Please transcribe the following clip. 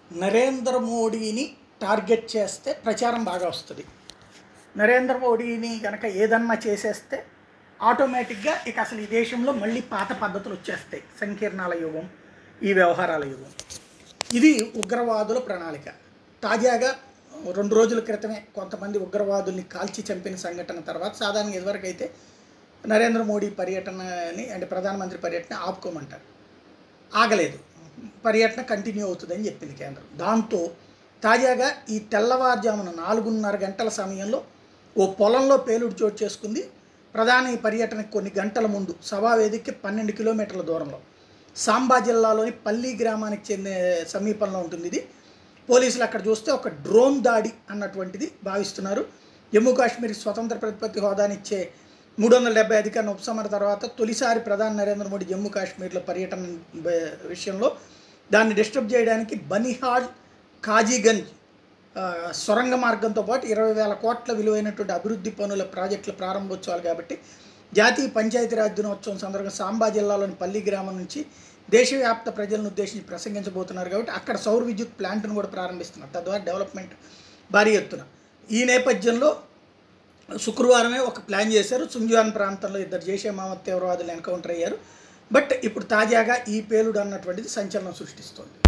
నరేంద్ర మోడీని టార్గెట్ చేస్తే ప్రచారం బాగా వస్తుంది నరేంద్ర మోడీని కనుక ఏదన్నా చేసేస్తే ఆటోమేటిక్గా ఇక అసలు ఈ దేశంలో మళ్ళీ పాత పద్ధతులు వచ్చేస్తాయి సంకీర్ణాల యుగం ఈ వ్యవహారాల యుగం ఇది ఉగ్రవాదుల ప్రణాళిక తాజాగా రెండు రోజుల క్రితమే కొంతమంది ఉగ్రవాదుల్ని కాల్చి చంపిన సంఘటన తర్వాత సాధారణంగా ఇదివరకు అయితే నరేంద్ర మోడీ పర్యటనని అంటే ప్రధానమంత్రి పర్యటన ఆపుకోమంటారు ఆగలేదు పర్యటన కంటిన్యూ అవుతుందని చెప్పింది కేంద్రం దాంతో తాజాగా ఈ తెల్లవారుజామున నాలుగున్నర గంటల సమయంలో ఓ పొలంలో పేలుడు చోటు చేసుకుంది ప్రధాని పర్యటనకు కొన్ని గంటల ముందు సభా వేదికకి పన్నెండు కిలోమీటర్ల దూరంలో సాంబా జిల్లాలోని పల్లి గ్రామానికి చెందిన సమీపంలో ఉంటుంది ఇది పోలీసులు అక్కడ చూస్తే ఒక డ్రోన్ దాడి అన్నటువంటిది భావిస్తున్నారు జమ్మూ కాశ్మీర్ స్వతంత్ర ప్రతిపత్తి హోదానిచ్చే మూడు వందల డెబ్బై అధికారుల ఉపసంహరణ తర్వాత తొలిసారి ప్రధాని నరేంద్ర మోడీ జమ్మూ కాశ్మీర్లో పర్యటన బ- విషయంలో దాన్ని డిస్టర్బ్ చేయడానికి బనిహాల్ కాజీగంజ్ ఆ, సొరంగ మార్గంతో పాటు ఇరవై వేల కోట్ల విలువైనటువంటి అభివృద్ధి పనుల ప్రాజెక్టుల ప్రారంభోత్సవాలు కాబట్టి జాతీయ పంచాయతీరాజ్ దినోత్సవం సందర్భంగా సాంబా జిల్లాలోని పల్లి గ్రామం నుంచి దేశవ్యాప్త ప్రజలను ఉద్దేశించి ప్రసంగించబోతున్నారు కాబట్టి అక్కడ సౌర విద్యుత్ ప్లాంట్ను కూడా ప్రారంభిస్తున్నారు తద్వారా డెవలప్మెంట్ భారీ ఎత్తున ఈ నేపథ్యంలో శుక్రవారమే ఒక ప్లాన్ చేశారు సుంజువాన్ ప్రాంతంలో ఇద్దరు జైషే మహమ్మద్ తీవ్రవాదులు ఎన్కౌంటర్ అయ్యారు బట్ ఇప్పుడు తాజాగా ఈ పేలుడు అన్నటువంటిది సంచలనం సృష్టిస్తోంది